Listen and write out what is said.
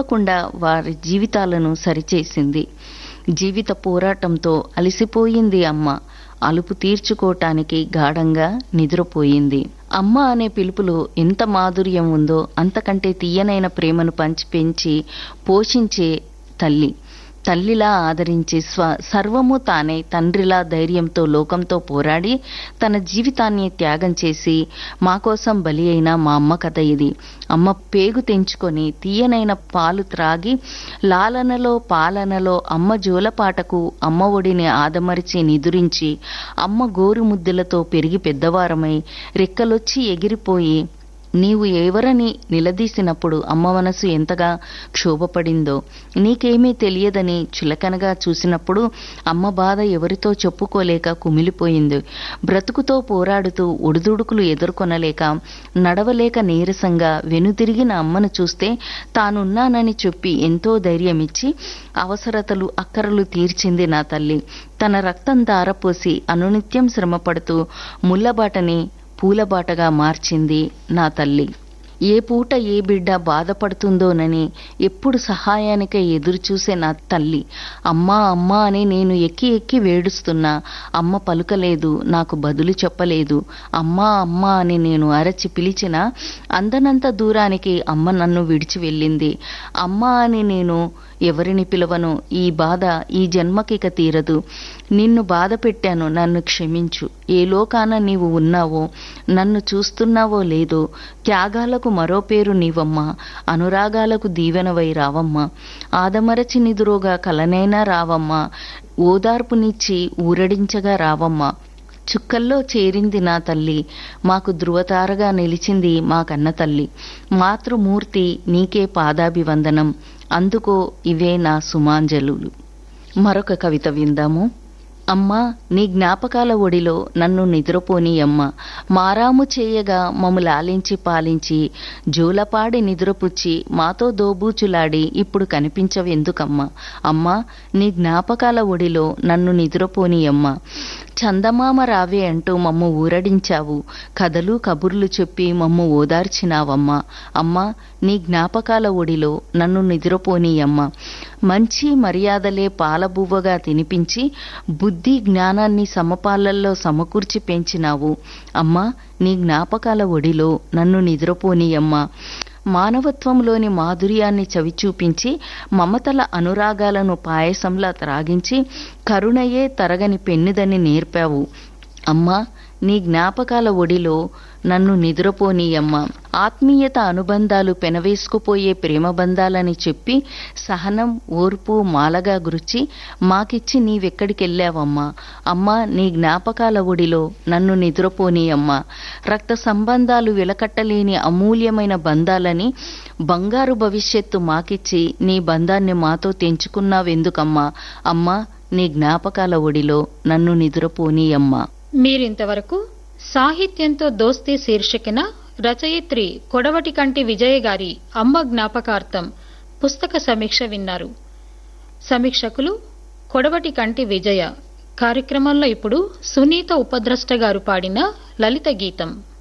తప్పకుండా వారి జీవితాలను సరిచేసింది జీవిత పోరాటంతో అలసిపోయింది అమ్మ అలుపు తీర్చుకోవటానికి గాఢంగా నిద్రపోయింది అమ్మ అనే పిలుపులో ఎంత మాధుర్యం ఉందో అంతకంటే తీయనైన ప్రేమను పంచి పెంచి పోషించే తల్లి తల్లిలా ఆదరించి స్వ సర్వము తానే తండ్రిలా ధైర్యంతో లోకంతో పోరాడి తన జీవితాన్ని త్యాగం చేసి మా కోసం బలి అయిన మా అమ్మ కథ ఇది అమ్మ పేగు తెంచుకొని తీయనైన పాలు త్రాగి లాలనలో పాలనలో అమ్మ జోలపాటకు అమ్మ ఒడిని ఆదమరిచి నిదురించి అమ్మ గోరు ముద్దలతో పెరిగి పెద్దవారమై రెక్కలొచ్చి ఎగిరిపోయి నీవు ఎవరని నిలదీసినప్పుడు అమ్మ మనసు ఎంతగా క్షోభపడిందో నీకేమీ తెలియదని చులకనగా చూసినప్పుడు అమ్మ బాధ ఎవరితో చెప్పుకోలేక కుమిలిపోయింది బ్రతుకుతో పోరాడుతూ ఒడిదుడుకులు ఎదుర్కొనలేక నడవలేక నీరసంగా వెనుతిరిగిన అమ్మను చూస్తే తానున్నానని చెప్పి ఎంతో ధైర్యమిచ్చి అవసరతలు అక్కరలు తీర్చింది నా తల్లి తన రక్తం దారపోసి అనునిత్యం శ్రమపడుతూ ముళ్ళబాటని పూలబాటగా మార్చింది నా తల్లి ఏ పూట ఏ బిడ్డ బాధపడుతుందోనని ఎప్పుడు సహాయానికై ఎదురుచూసే నా తల్లి అమ్మా అమ్మా అని నేను ఎక్కి ఎక్కి వేడుస్తున్నా అమ్మ పలుకలేదు నాకు బదులు చెప్పలేదు అమ్మా అమ్మా అని నేను అరచి పిలిచిన అందనంత దూరానికి అమ్మ నన్ను విడిచి వెళ్ళింది అమ్మా అని నేను ఎవరిని పిలవను ఈ బాధ ఈ జన్మకిక తీరదు నిన్ను బాధ పెట్టాను నన్ను క్షమించు ఏ లోకాన నీవు ఉన్నావో నన్ను చూస్తున్నావో లేదో త్యాగాలకు మరో పేరు నీవమ్మా అనురాగాలకు దీవెనవై రావమ్మా ఆదమరచి నిదురోగా కలనైనా రావమ్మా ఓదార్పునిచ్చి ఊరడించగా రావమ్మా చుక్కల్లో చేరింది నా తల్లి మాకు ధృవతారగా నిలిచింది మా కన్న తల్లి మాతృమూర్తి నీకే పాదాభివందనం అందుకో ఇవే నా సుమాంజలులు మరొక కవిత విందాము అమ్మా నీ జ్ఞాపకాల ఒడిలో నన్ను నిద్రపోని అమ్మ మారాము చేయగా మమ్ము లాలించి పాలించి జోలపాడి నిద్రపుచ్చి మాతో దోబూచులాడి ఇప్పుడు కనిపించవెందుకమ్మా అమ్మా నీ జ్ఞాపకాల ఒడిలో నన్ను నిద్రపోని అమ్మ చందమామ రావే అంటూ మమ్ము ఊరడించావు కథలు కబుర్లు చెప్పి మమ్ము ఓదార్చినావమ్మా అమ్మా నీ జ్ఞాపకాల ఒడిలో నన్ను నిద్రపోని అమ్మ మంచి మర్యాదలే పాలబువ్వగా తినిపించి బుద్ధి జ్ఞానాన్ని సమపాలల్లో సమకూర్చి పెంచినావు అమ్మా నీ జ్ఞాపకాల ఒడిలో నన్ను నిద్రపోని అమ్మ మానవత్వంలోని మాధుర్యాన్ని చవిచూపించి మమతల అనురాగాలను పాయసంలా త్రాగించి కరుణయే తరగని పెన్నిదని నేర్పావు అమ్మా నీ జ్ఞాపకాల ఒడిలో నన్ను నిద్రపోనీయమ్మ ఆత్మీయత అనుబంధాలు పెనవేసుకుపోయే ప్రేమ బంధాలని చెప్పి సహనం ఓర్పు మాలగా గురుచి మాకిచ్చి నీవెక్కడికెళ్ళావమ్మా అమ్మా నీ జ్ఞాపకాల ఒడిలో నన్ను నిద్రపోనీయమ్మా రక్త సంబంధాలు వెలకట్టలేని అమూల్యమైన బంధాలని బంగారు భవిష్యత్తు మాకిచ్చి నీ బంధాన్ని మాతో తెంచుకున్నావెందుకమ్మా అమ్మా నీ జ్ఞాపకాల ఒడిలో నన్ను నిద్రపోనీయమ్మా మీరింతవరకు సాహిత్యంతో దోస్తీ శీర్షికన రచయిత్రి కొడవటి కంటి విజయ గారి అమ్మ జ్ఞాపకార్థం పుస్తక సమీక్ష విన్నారు సమీక్షకులు కొడవటి కంటి విజయ కార్యక్రమంలో ఇప్పుడు సునీత ఉపద్రష్ట గారు పాడిన లలిత గీతం